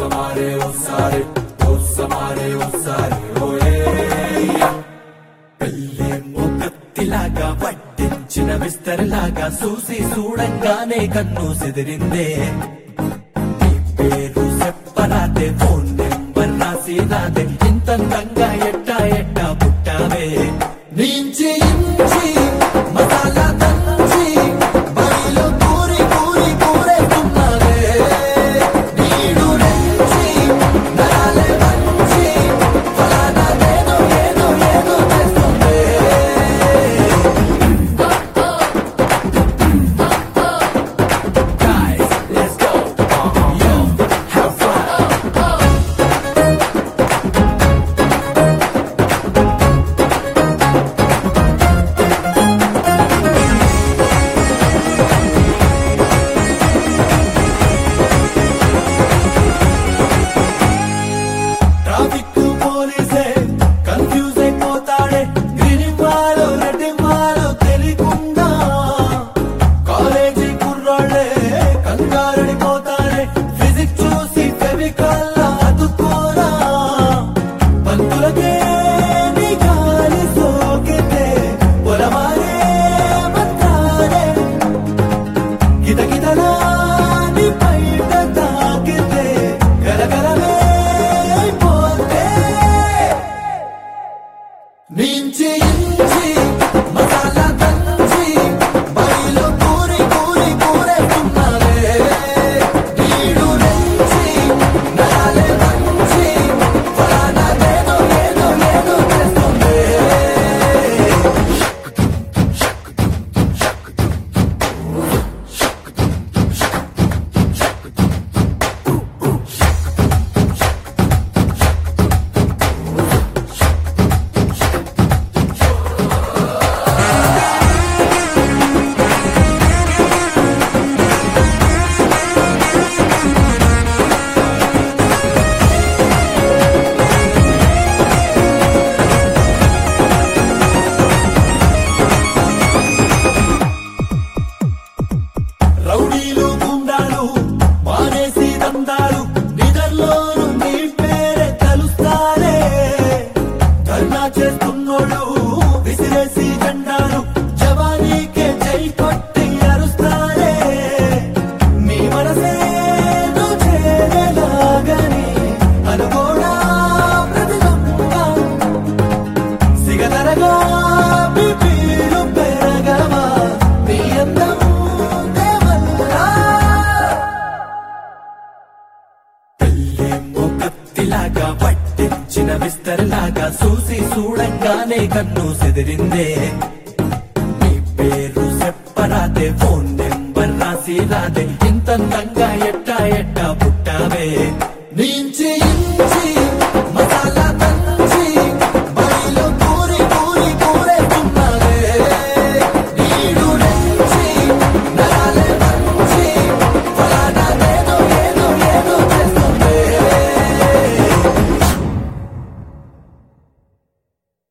ఒక్కసారి ఒకసారి ఒక్కసారి ఒకసారి ఓయే పెళ్ళేమో కత్తిలాగా పట్టించిన విస్తరలాగా చూసి చూడంగానే కన్ను సెదిరిందే నీ పేరు చెప్పరాదే ఫోన్ నెంబర్ రాసి రాదే ఇంత అందంగా ఎట్టా ఎట్టా పుట్టావే నుంచి ఇంచి మసాలా దంచి బయలు కూరి కూరి కూరేస్తున్నావే నీడు నుంచి నరాలే వంచి ఫలానా ఏదో ఏదో ఏదో చేస్తుంది Guys, let's go. Yo, have fun. Traffic పోలీసే కన్ఫ్యూజ్ అయిపోతాడే గ్రీన్ ఇవ్వాలో రెడ్ ఇవ్వాలో తెలియకుండా కాలేజీ కుర్రాళ్ళే కంగారడిపోతారే ఫిజిక్స్ చూసి ఫెవికాల్ అతుక్కోరా పంతులకే నీ గాలి సోకితే పొలమారే మంత్రాలే గితగితలా నీ పైట తాకితే గలగలమే అయిపోతే నుంచి ఇంచి మసాలా దంచి బయలు కూరి కూరి కూరేస్తున్నారే నీడు నుంచి నరాలే వంచి ఫలానా ఏదో ఏదో ఏదో చేస్తుంది రౌడీలు గుండాలు మానేసి దందాలు నిదర్లోను నీ పేరే కలుస్తారే ధర్నా చేస్తున్నోళ్ళు విసిరేసి జెండాలు జవానీకే జై కొట్టి అరుస్తారే నీ మనసే నువ్వు చేరేలాగని అనుకోడా ప్రతిదొక్క సిగదరగా పిపీలు పెరగవా నీ అందం దేవల్లా పెళ్ళేమో కత్తిలాగా పట్టించిన విస్తరలాగా చూసి చూడంగానే కన్ను సెదిరిందే నీ పేరు చెప్పరాదే ఫోన్ నెంబర్ రాసి రాదే ఇంత అందంగా ఎట్టా ఎట్టా పుట్టావే నుంచి ఇంచి